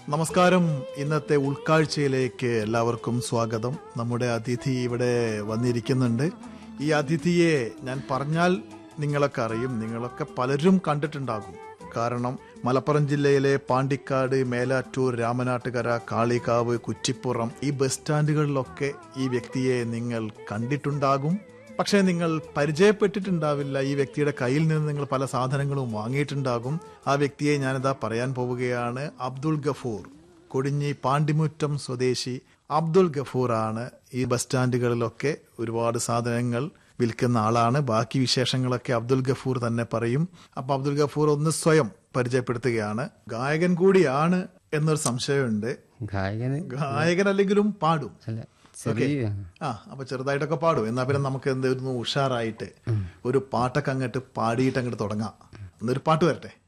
നമസ്കാരം ഇന്നത്തെ ഉൾക്കാഴ്ചയിലേക്ക് എല്ലാവർക്കും സ്വാഗതം നമ്മുടെ അതിഥി ഇവിടെ വന്നിരിക്കുന്നുണ്ട് ഈ അതിഥിയെ ഞാൻ പറഞ്ഞാൽ നിങ്ങളൊക്കെ അറിയും നിങ്ങളൊക്കെ പലരും കണ്ടിട്ടുണ്ടാകും കാരണം മലപ്പുറം ജില്ലയിലെ പാണ്ടിക്കാട് മേലാറ്റൂർ രാമനാട്ടുകര കാളികാവ് കുറ്റിപ്പുറം ഈ ബസ് സ്റ്റാൻഡുകളിലൊക്കെ ഈ വ്യക്തിയെ നിങ്ങൾ കണ്ടിട്ടുണ്ടാകും പക്ഷേ നിങ്ങൾ പരിചയപ്പെട്ടിട്ടുണ്ടാവില്ല ഈ വ്യക്തിയുടെ കയ്യിൽ നിന്ന് നിങ്ങൾ പല സാധനങ്ങളും വാങ്ങിയിട്ടുണ്ടാകും ആ വ്യക്തിയെ ഞാനിതാ പറയാൻ പോവുകയാണ് അബ്ദുൾ ഗഫൂർ കൊടിഞ്ഞി പാണ്ടിമുറ്റം സ്വദേശി അബ്ദുൾ ഗഫൂർ ആണ് ഈ ബസ് സ്റ്റാൻഡുകളിലൊക്കെ ഒരുപാട് സാധനങ്ങൾ വിൽക്കുന്ന ആളാണ് ബാക്കി വിശേഷങ്ങളൊക്കെ അബ്ദുൽ ഗഫൂർ തന്നെ പറയും അപ്പൊ അബ്ദുൽ ഗഫൂർ ഒന്ന് സ്വയം പരിചയപ്പെടുത്തുകയാണ് ഗായകൻ കൂടിയാണ് എന്നൊരു സംശയമുണ്ട് ഗായകന് ഗായകൻ അല്ലെങ്കിലും പാടും അല്ല ചെറിയ ആ അപ്പൊ ചെറുതായിട്ടൊക്കെ പാടും എന്നാ പിന്നെ നമുക്ക് എന്തായിരുന്നു ഉഷാറായിട്ട് ഒരു പാട്ടൊക്കെ അങ്ങോട്ട് പാടിയിട്ട് അങ്ങോട്ട് തുടങ്ങാം എന്നൊരു പാട്ട് വരട്ടെ